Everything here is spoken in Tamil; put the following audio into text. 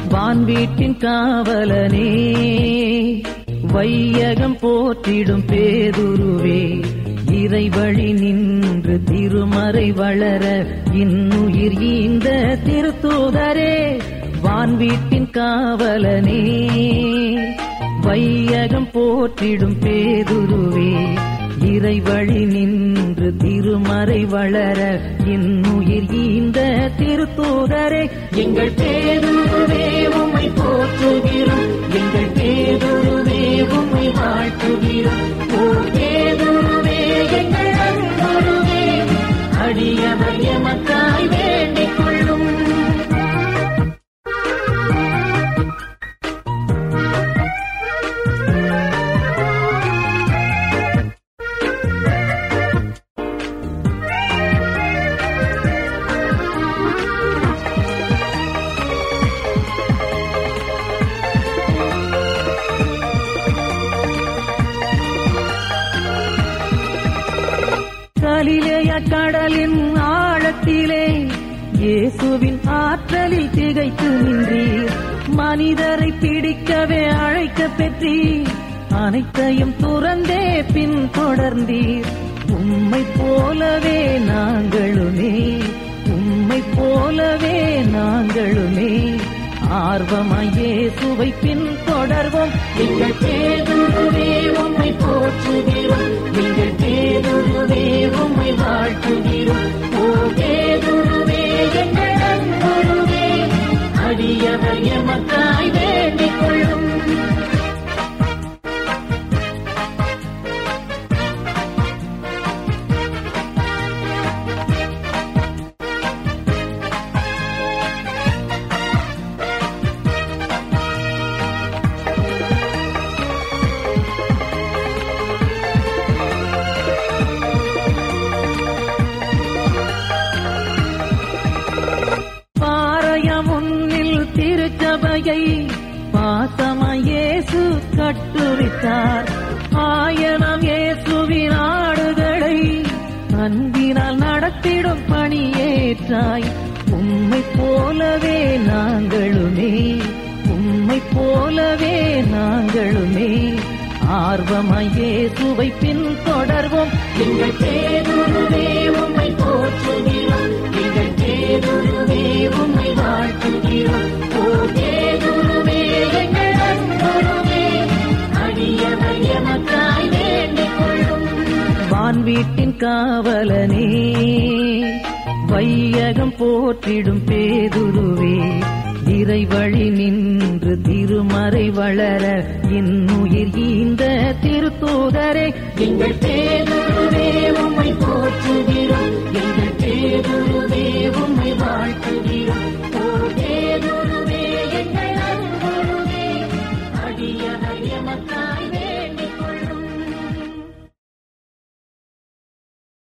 வான் வீட்டின் காவலனே வையகம் போற்றிடும் பேதுருவே இறை வழி நின்று திருமறை வளர இன்னுயிர் ஈந்த திருத்தூதரே வான் வீட்டின் காவலனே வையகம் போற்றிடும் பேதுருவே இறை வழி நின்று திருமறை வளர இன்னுயிர் ஈந்த திருத்தூதரே எங்கள் பேதுருவே உம்மை போற்றுகிறோம் எங்கள் பேதுருவே உம்மை வாழ்த்துகிறோம் ஓ பேதுருவே எங்கள் அன்புருவே அடியவர் எமக்காய் வேண்டிக் கொள்ளும் கலிலேய கடலின் ஆழத்திலே இயேசுவின் ஆற்றலில் திகைத்து நின்றீர் மனிதரை பிடிக்கவே அழைக்க பெற்றீர் அனைத்தையும் துறந்தே பின் தொடர்ந்தீர் உம்மை போலவே நாங்களுமே உம்மை போலவே நாங்களுமே ஆர்வமாயே சுவை பின் தொடர்வோம் எங்கள் பேருருவே உம்மை போற்றுகிறோம் எங்கள் பேருருவே உம்மை வாழ்த்துகிறோம் ஓ பேருருவே எங்கள் அன்புருவே அடியவர் எமக்காய் வேண்டிக் கொள்ளும் பாறைய முன்னில் திருச்சபையை பாசமயேசு கட்டுரித்தார் ஆயனம் இயேசுவின் ஆடுகளை அன்பினால் நடத்திடும் பணியேற்றாய் உம்மை போலவே நாங்களுமே உம்மை போலவே நாங்களுமே ஆர்வமாயே சுவை பின் தொடர்வோம் எங்கள் பேருருவே உம்மை போற்றுகிறோம் எங்கள் பேருருவே உம்மை வாழ்த்துகிறோம் ஓ பேருருவே எங்கள் அன்புருவே அடியவர் எமக்காய் வேண்டிக் கொள்ளும் வான் வீட்டின் காவலனே வையகம் போற்றிடும் பேதுருவே இறை வழி நின்று திருமறை வளர இன்னுயிர் ஈந்த திருத்தூதரே எங்கள் பேருருவே உம்மை போற்றுகிறோம் எங்கள் பேருருவே உம்மை வாழ்த்துகிறோம்